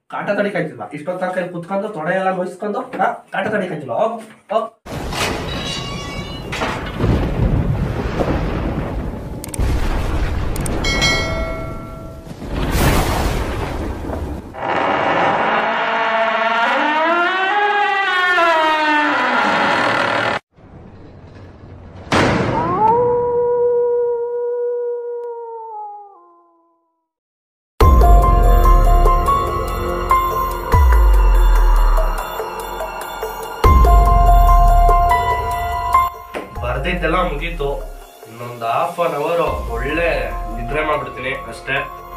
ಕಾಟ ತಡಿಕಾಯ್ತಿಲ್ವಾ ಇಷ್ಟೊತ್ತ ಕೈ ಕುತ್ಕೊಂಡು ತೊಡೆ ಎಲ್ಲ ನೋಯಿಸ್ಕೊಂಡು ಹಾ ಕಾಟ ತಡಿಕಾಯ್ತಿಲ್ವಾ ಹೋಗ್ ಹೋಗ್ ಬರ್ದಿದ್ದೆಲ್ಲ ಮುಗೀತು ಇನ್ನೊಂದು ಹಾಫ್ ಅನ್ ಅವರ್ ಒಳ್ಳೆ ನಿದ್ರೆ ಮಾಡ್ಬಿಡ್ತೀನಿ ಅಷ್ಟೇ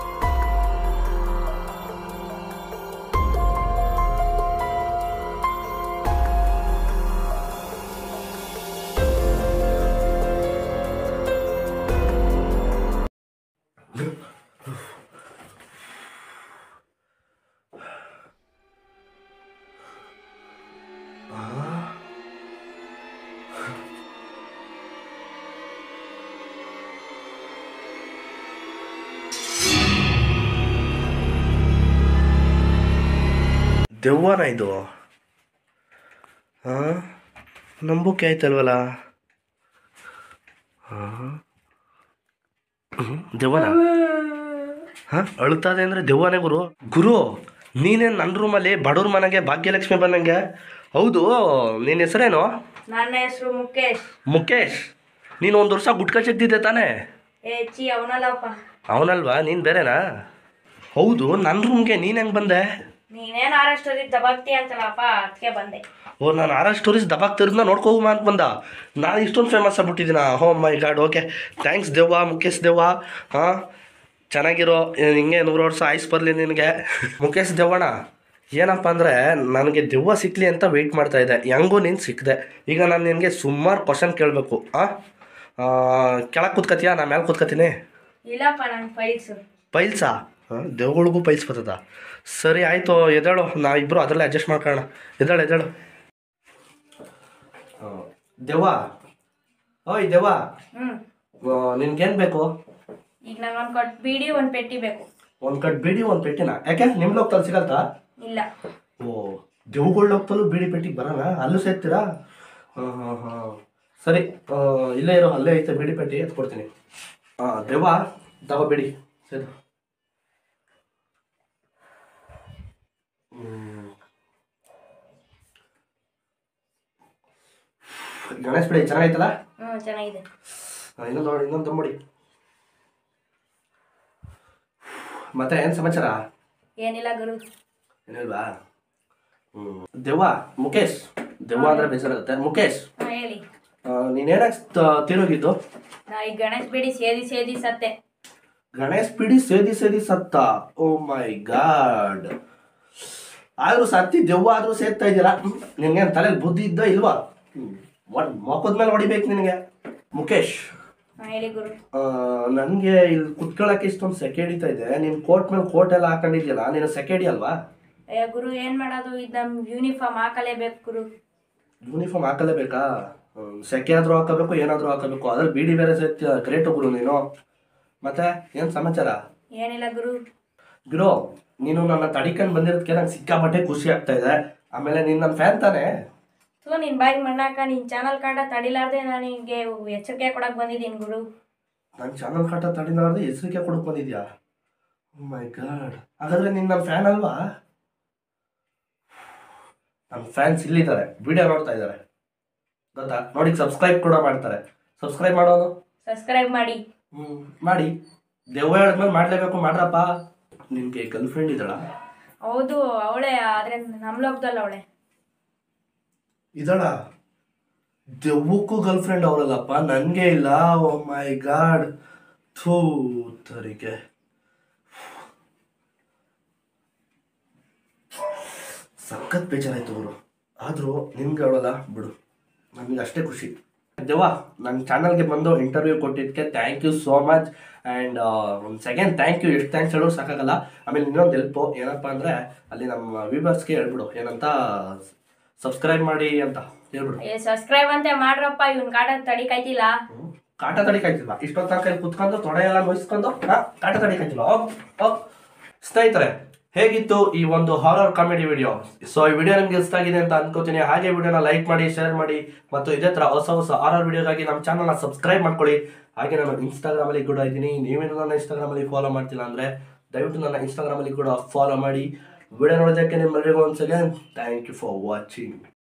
ದೆವ್ವನ ಇದು ಹಾಂ ನಂಬುಕೆ ಆಯ್ತಲ್ವಲ್ಲ ಹಾಂ ದೆವ್ವನ ಹಾಂ ಅಳ್ತಾದೆ ಅಂದರೆ ದೆವ್ವನೇ ಗುರು ಗುರು ನೀನೇನು ನನ್ನ ರೂಮಲ್ಲಿ ಬಡವ್ರ ಮನೆಗೆ ಭಾಗ್ಯಲಕ್ಷ್ಮಿ ಬಂದಂಗೆ ಹೌದು ನಿನ್ನ ಹೆಸರೇನು ನನ್ನ ಹೆಸರು ಮುಖೇಶ್ ಮುಖೇಶ್ ನೀನು ಒಂದು ವರ್ಷ ಗುಟ್ಕ ಚೆದ್ದಿದ್ದೆ ತಾನೇ ಏ ಚಿ ಅವನಲ್ಲಪ್ಪ ಅವನಲ್ವಾ ನೀನು ಬೇರೆನಾ ಹೌದು ನನ್ನ ರೂಮ್ಗೆ ನೀನು ಹೆಂಗೆ ಬಂದೆ ನೀನೇನ್ ಆರಷ್ಟೊದಿ ದಬಾಕ್ತಿ ಅಂತಲ್ಲಪ್ಪ ಅದಕ್ಕೆ ಬಂದೆ ಓ ನಾನು ಆರ್ ಎಸ್ ಸ್ಟೋರೀಸ್ ದಬಾಕ್ ತಿರ್ದ ನೋಡ್ಕೋಮ ಅಂತ ಬಂದ ನಾನು ಇಷ್ಟೊಂದು ಫೇಮಸ್ ಆಗ್ಬಿಟ್ಟಿದ್ದೀನ ಹೋ ಮೈ ಗಾಡ್ ಓಕೆ ಥ್ಯಾಂಕ್ಸ್ ದೇವ್ವ ಮುಖೇಶ್ ದೇವ್ವ ಹಾಂ ಚೆನ್ನಾಗಿರೋ ಏ, ಹಿಂಗೆ ನೂರು ವರ್ಷ ಆಯ್ಸ್ ಬರಲಿ ನಿನಗೆ ಮುಖೇಶ್ ದೇವಣ್ಣ ಏನಪ್ಪ ಅಂದರೆ ನನಗೆ ದೆವ್ವ ಸಿಕ್ಕಲಿ ಅಂತ ವೆಯ್ಟ್ ಮಾಡ್ತಾ ಇದ್ದೆ ಹೆಂಗೂ ನೀನು ಸಿಕ್ಕಿದೆ ಈಗ ನಾನು ನಿನಗೆ ಸುಮಾರು ಕ್ವಶನ್ ಕೇಳಬೇಕು ಹಾಂ ಕೆಳಗೆ ಕೂತ್ಕತ್ತೀಯಾ ನಾ ಮೇಲೆ ಕೂತ್ಕತ್ತೀನಿ ಇಲ್ಲಪ್ಪ ನನ್ನ ಫೈಲ್ಸ್ ಪೈಲ್ಸಾ ಹಾಂ ದೆವ್ಗಳಿಗೂ ಪೈಲ್ಸ್ ಬರ್ತದ ಸರಿ ಆಯಿತು ಎದ್ದೇಳು ನಾ ಇಬ್ಬರು ಅದರಲ್ಲೇ ಅಡ್ಜಸ್ಟ್ ಮಾಡ್ಕೊಳ್ಳೋಣ ಎದ್ದೇಳು ಎದ್ದೇಳು ದೆವ್ವ ಓಯ್ ದೆವ್ವ ಹ್ಮ್ ನಿನ್ಗೇನು ಬೇಕು ಈಗ ನಂಗೆ ಒಂದು ಕೊಟ್ಟು ಬೀಡಿ ಒಂದು ಪೆಟ್ಟಿ ಬೇಕು ಒಂದು ಕಟ್ ಬೀಡಿ ಒಂದು ಪೆಟ್ಟಿನ ಯಾಕೆ ನಿಮ್ಮ ಲೋಕದಲ್ಲಿ ಸಿಗಲ್ತಾ ಇಲ್ಲ ಓ ದೆವ್ಗಳ ಲೋಕದಲ್ಲೂ ಬೀಡಿ ಪೆಟ್ಟಿಗೆ ಬರೋಣ ಅಲ್ಲೂ ಸೇರ್ತೀರಾ ಹಾಂ ಹಾಂ ಹಾಂ ಸರಿ ಆ, ಇಲ್ಲೇ ಇರೋ ಅಲ್ಲೇ ಐತೆ ಬೀಡಿ ಪೆಟ್ಟಿ ಎತ್ಕೊಡ್ತೀನಿ ಹಾಂ ದೆವ್ವ ತಗೋ ಬಿಡಿ ಸರಿ ಹ್ಮ್. ಗಣೇಶ್ ಬಿಡಿ ಚೆನ್ನಾಗೈತಲ್ಲ ಹ್ಞೂ ಚೆನ್ನಾಗಿದೆ ಆ, ಇನ್ನೊಂದು ನೋಡಿ ಇನ್ನೊಂದು ತಂಬಡಿ ಮತ್ತೆ ಏನು ಸಮಾಚಾರ ಏನಿಲ್ಲ ಗುರು ಏನಿಲ್ವಾ ಹ್ಞೂ ದೆವ್ವ ಮುಖೇಶ್ ದೆವ್ವ ಅಂದ್ರೆ ಬೇಜಾರಾಗುತ್ತೆ ಮುಖೇಶ್ ಹಾಂ ಹೇಳಿ ಆ, ನೀನೇನಾಗಿ ತ- ತೀರೋಗಿದ್ದು ನಾ ಈ ಗಣೇಶ್ ಬೀಡಿ ಸೇದಿ ಸೇದಿ ಸತ್ತೆ ಗಣೇಶ್ ಪಿಡಿ ಸೇದಿ ಸೇದಿ ಸತ್ತ ಓ ಮೈ ಗಾಡ್ ಆದ್ರೂ ಸತ್ತಿ ದೆವ್ವ ಆದ್ರೂ ಸೇರ್ತಾ ಇದೆಯಲ್ಲ ನಿನ್ಗೆ ತಲೆಯಲ್ಲಿ ಬುದ್ಧಿ ಇದ್ದ ಇಲ್ವಾ ಒಂದು ಮೊಕದ ಮೇಲೆ ಹೊಡಿಬೇಕು ನಿನಗೆ ಮುಖೇಶ್ ಹಾಂ ಹೇಳಿ ಗುರು ನನಗೆ ಇಲ್ಲಿ ಕುತ್ಕೊಳ್ಳೋಕೆ ಇಷ್ಟೊಂದು ಸೆಕೆ ಹಿಡಿತಾ ಇದೆ ನೀನು ಕೋಟ್ ಮೇಲೆ ಕೋಟ್ ಎಲ್ಲ ಹಾಕೊಂಡಿದ್ಯಲ್ಲ ನೀನು ಸೆಕೆ ಹಿಡಿಯಲ್ವಾ ಏ ಗುರು ಏನು ಮಾಡೋದು ಇದು ನಮ್ಮ ಯೂನಿಫಾರ್ಮ್ ಹಾಕಲೇಬೇಕು ಗುರು ಯೂನಿಫಾರ್ಮ್ ಹಾಕಲೇಬೇಕಾ ಹ್ಮ್, ಸೆಕೆ ಆದ್ರೂ ಹಾಕಬೇಕು ಏನಾದರೂ ಹಾಕಬೇಕು ಅದ್ರಲ್ಲಿ ಬಿಡಿ ಬೇರೆ ಸೇರ್ತೀಯ ಗ್ರೇಟ್ ಗುರು ನೀನು ಮತ್ತೆ ಏನು ಸಮಾಚಾರ ಏನಿಲ್ಲ ಗುರು ಗುರು ನೀನು ನನ್ನ ತಡಿಕೊಂಡು ಬಂದಿರೋದಕ್ಕೆ ನಂಗೆ ಸಿಕ್ಕಾಪಟ್ಟೆ ಖುಷಿ ಆಗ್ತಾ ಇದೆ ಆಮೇಲೆ ನೀನು ನನ್ನ ಫ್ಯಾನ್ ತಾನೇ ಸೊ ನಿನ್ನ ಬಾಯಿಗೆ ಮಣ್ಣಾಕ ನಿನ್ನ ಚಾನಲ್ ಕಾಟ ತಡಿಲಾರ್ದೆ ನನಗೆ ಎಚ್ಚರಿಕೆ ಕೊಡಕ್ಕೆ ಬಂದಿದ್ದೀನಿ ಗುರು ನನ್ನ ಚಾನಲ್ ಕಟ್ಟ ತಡಿಲಾರ್ದೆ ಹೆಸರಿಗೆ ಕೊಡಕ್ಕೆ ಬಂದಿದ್ಯಾ ಮೈ ಗಾಡ್ ಹಾಗಾದ್ರೆ ನೀನು ನನ್ನ ಫ್ಯಾನ್ ಅಲ್ವಾ ನನ್ನ ಫ್ಯಾನ್ಸ್ ಇಲ್ಲಿದ್ದಾರೆ ವಿಡಿಯೋ ನೋಡ್ತಾ ಇದ್ದಾರೆ ಗೊತ್ತಾ ನೋಡಿ ಸಬ್ಸ್ಕ್ರೈಬ್ ಕೂಡ ಮಾಡ್ತಾರೆ ಸಬ್ಸ್ಕ್ರೈಬ್ ಮಾಡೋನು ಸಬ್ಸ್ಕ್ರೈಬ್ ಮಾಡಿ ಹ್ಞೂ ಮಾಡಿ ದೆವ್ವ ಹೇಳಿದ್ಮೇಲೆ ಮಾಡಲೇಬೇಕು ಮಾಡ್ರಪ್ಪ ನಿನಗೆ ಗರ್ಲ್ ಫ್ರೆಂಡ್ ಇದ್ದಾಳ ಹೌದು ಅವಳೇ ಆದರೆ ನಮ್ಮ ಲೋಕದಲ್ಲಿ ಅವಳೆ ಇದ್ದಾಳ ದೆವ್ವಕ್ಕೂ ಗರ್ಲ್ ಫ್ರೆಂಡ್ ಅವಳಲ್ಲಪ್ಪ ನನಗೆ ಇಲ್ಲ ಓ ಮೈ ಗಾಡ್ ಥೂ ತರಿಗೆ ಸಖತ್ ಬೇಜಾರಾಯ್ತು ಅವರು ಆದರೂ ನಿಮ್ಗೆ ಅವಳಲ್ಲ ಬಿಡು ನನಗೆ ಅಷ್ಟೇ ಖುಷಿ ದೇವ ನನ್ನ ಚಾನಲ್ಗೆ ಬಂದು ಇಂಟರ್ವ್ಯೂ ಕೊಟ್ಟಿದ್ದಕ್ಕೆ thank you so much and ಒಂದು ಸೆಕೆಂಡ್ ಥ್ಯಾಂಕ್ ಯು ಎಷ್ಟು ಥ್ಯಾಂಕ್ಸ್ ಹೇಳೋರು ಸಾಕಾಗಲ್ಲ ಆಮೇಲೆ ಇನ್ನೊಂದು ಹೆಲ್ಪು ಏನಪ್ಪ ಅಂದರೆ ಅಲ್ಲಿ ನಮ್ಮ ವ್ಯೂವರ್ಸ್ಗೆ ಹೇಳ್ಬಿಡು ಏನಂತ ಸಬ್ಸ್ಕ್ರೈಬ್ ಮಾಡಿ ಅಂತ ಹೇಳ್ಬಿಡು ಏ ಸಬ್ಸ್ಕ್ರೈಬ್ ಅಂತೆ ಮಾಡ್ರಪ್ಪ ಇವ್ನ ಕಾಟ ತಡಿಕಾಯ್ತಿಲ್ಲ ಹ್ಮ್. ಕಾಟ ತಡಿಕಾಯ್ತಿಲ್ವಾ ಇಷ್ಟೊತ್ತ ಕೈ ಕುತ್ಕೊಂಡು ತೊಡೆ ಎಲ್ಲ ನೋಯಿಸ್ಕೊಂಡು ಹಾ ಕಾಟ ತಡಿಕಾಯ್ತಿಲ್ಲ ಹೋಗ್ ಹೋಗ್ ಸ್ನೇಹಿತರೆ ಹೇಗಿತ್ತು ಈ ಒಂದು ಹಾರರ್ ಕಾಮಿಡಿ ವಿಡಿಯೋ ಸೊ ಈ ವಿಡಿಯೋ ನಿಮ್ಗೆ ಇಷ್ಟ ಆಗಿದೆ ಅಂತ ಅನ್ಕೋತೀನಿ ಹಾಗೆ ವಿಡಿಯೋನ ಲೈಕ್ ಮಾಡಿ ಶೇರ್ ಮಾಡಿ ಮತ್ತು ಇದೇ ಥರ ಹೊಸ ಹೊಸ ಹಾರರ್ ವಿಡಿಯೋಗಾಗಿ ನಮ್ಮ ಚಾನಲ್ನ ಸಬ್ಸ್ಕ್ರೈಬ್ ಮಾಡ್ಕೊಳ್ಳಿ ಹಾಗೆ ನಾನು ಇನ್ಸ್ಟಾಗ್ರಾಮಲ್ಲಿ ಕೂಡ ಇದ್ದೀನಿ ನೀವೇನು ನನ್ನ ಇನ್ಸ್ಟಾಗ್ರಾಮಲ್ಲಿ ಫಾಲೋ ಮಾಡ್ತಿಲ್ಲ ಅಂದರೆ ದಯವಿಟ್ಟು ನನ್ನ ಇನ್ಸ್ಟಾಗ್ರಾಮಲ್ಲಿ ಕೂಡ ಫಾಲೋ ಮಾಡಿ ವಿಡಿಯೋ ನೋಡೋದಕ್ಕೆ ನಿಮ್ಮೆಲ್ಲರಿಗೂ ಒಂದ್ಸಲ ಥ್ಯಾಂಕ್ ಯು ಫಾರ್ ವಾಚಿಂಗ್